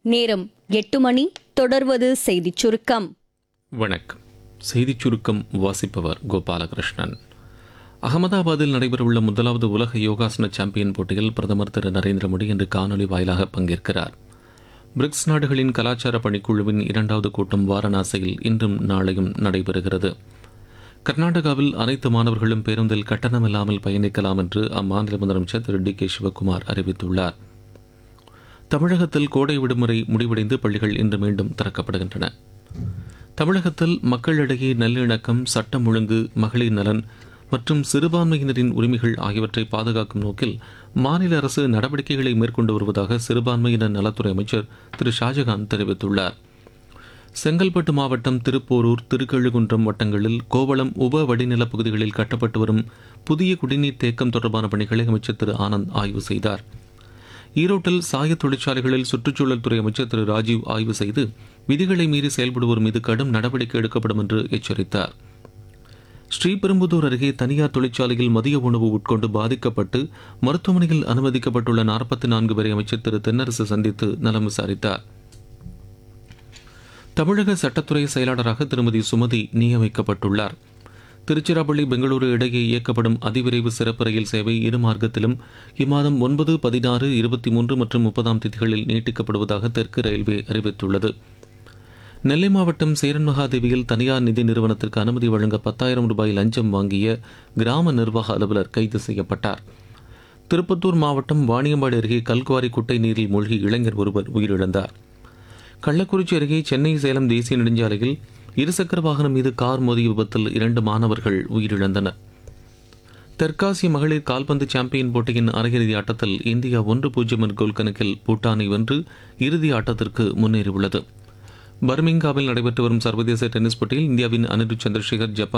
நேரம் எட்டு மணி தொடர்வது செய்திச் சுருக்கம் வணக்கம் செய்திச் சுருக்கம் வாசிப்பவர் கோபாலகிருஷ்ணன் அகமதாபாத்தில் நடைபெறவுள்ள முதலாவது உலக யோகாசன சாம்பியன் போட்டியில் பிரதமர் திரு நரேந்திர மோடி இன்று காணொலி வாயிலாக பங்கேற்கிறார் பிரிக்ஸ் நாடுகளின் கலாச்சார பணிக்குழுவின் இரண்டாவது கூட்டம் வாரணாசியில் இன்றும் நாளையும் நடைபெறுகிறது கர்நாடகாவில் அனைத்து மாணவர்களும் பேருந்தில் கட்டணமில்லாமல் பயணிக்கலாம் என்று அம்மாநில முதலமைச்சர் திரு டி கே சிவக்குமார் அறிவித்துள்ளார் தமிழகத்தில் கோடை விடுமுறை முடிவடைந்து பள்ளிகள் இன்று மீண்டும் திறக்கப்படுகின்றன தமிழகத்தில் மக்களிடையே நல்லிணக்கம் சட்டம் ஒழுங்கு மகளிர் நலன் மற்றும் சிறுபான்மையினரின் உரிமைகள் ஆகியவற்றை பாதுகாக்கும் நோக்கில் மாநில அரசு நடவடிக்கைகளை மேற்கொண்டு வருவதாக சிறுபான்மையினர் நலத்துறை அமைச்சர் திரு ஷாஜகான் தெரிவித்துள்ளார் செங்கல்பட்டு மாவட்டம் திருப்போரூர் திருக்கழுகுன்றம் வட்டங்களில் கோவளம் உப வடிநில பகுதிகளில் கட்டப்பட்டு வரும் புதிய குடிநீர் தேக்கம் தொடர்பான பணிகளை அமைச்சர் திரு ஆனந்த் ஆய்வு செய்தார் ஈரோட்டில் சாய தொழிற்சாலைகளில் சுற்றுச்சூழல் துறை அமைச்சர் திரு ராஜீவ் ஆய்வு செய்து விதிகளை மீறி செயல்படுவோர் மீது கடும் நடவடிக்கை எடுக்கப்படும் என்று எச்சரித்தார் ஸ்ரீபெரும்புதூர் அருகே தனியார் தொழிற்சாலையில் மதிய உணவு உட்கொண்டு பாதிக்கப்பட்டு மருத்துவமனையில் அனுமதிக்கப்பட்டுள்ள நாற்பத்தி நான்கு பேரை அமைச்சர் திரு தென்னரசு சந்தித்து நலம் விசாரித்தார் தமிழக சட்டத்துறை செயலாளராக திருமதி சுமதி நியமிக்கப்பட்டுள்ளார் திருச்சிராப்பள்ளி பெங்களூரு இடையே இயக்கப்படும் அதிவிரைவு சிறப்பு ரயில் சேவை இரு மார்க்கத்திலும் இம்மாதம் ஒன்பது பதினாறு இருபத்தி மூன்று மற்றும் முப்பதாம் தேதிகளில் நீட்டிக்கப்படுவதாக தெற்கு ரயில்வே அறிவித்துள்ளது நெல்லை மாவட்டம் சேரன் மகாதேவியில் தனியார் நிதி நிறுவனத்திற்கு அனுமதி வழங்க பத்தாயிரம் ரூபாய் லஞ்சம் வாங்கிய கிராம நிர்வாக அலுவலர் கைது செய்யப்பட்டார் திருப்பத்தூர் மாவட்டம் வாணியம்பாடி அருகே கல்குவாரி குட்டை நீரில் மூழ்கி இளைஞர் ஒருவர் உயிரிழந்தார் கள்ளக்குறிச்சி அருகே சென்னை சேலம் தேசிய நெடுஞ்சாலையில் இருசக்கர வாகனம் மீது கார் மோதிய விபத்தில் இரண்டு மாணவர்கள் உயிரிழந்தனர் தெற்காசிய மகளிர் கால்பந்து சாம்பியன் போட்டியின் அரையிறுதி ஆட்டத்தில் இந்தியா ஒன்று பூஜ்ஜியம் என்ற கோல் கணக்கில் பூட்டானை வென்று இறுதி ஆட்டத்திற்கு முன்னேறியுள்ளது பர்மிங்காவில் நடைபெற்று வரும் சர்வதேச டென்னிஸ் போட்டியில் இந்தியாவின் அனிருத் சந்திரசேகர் ஜப்பான்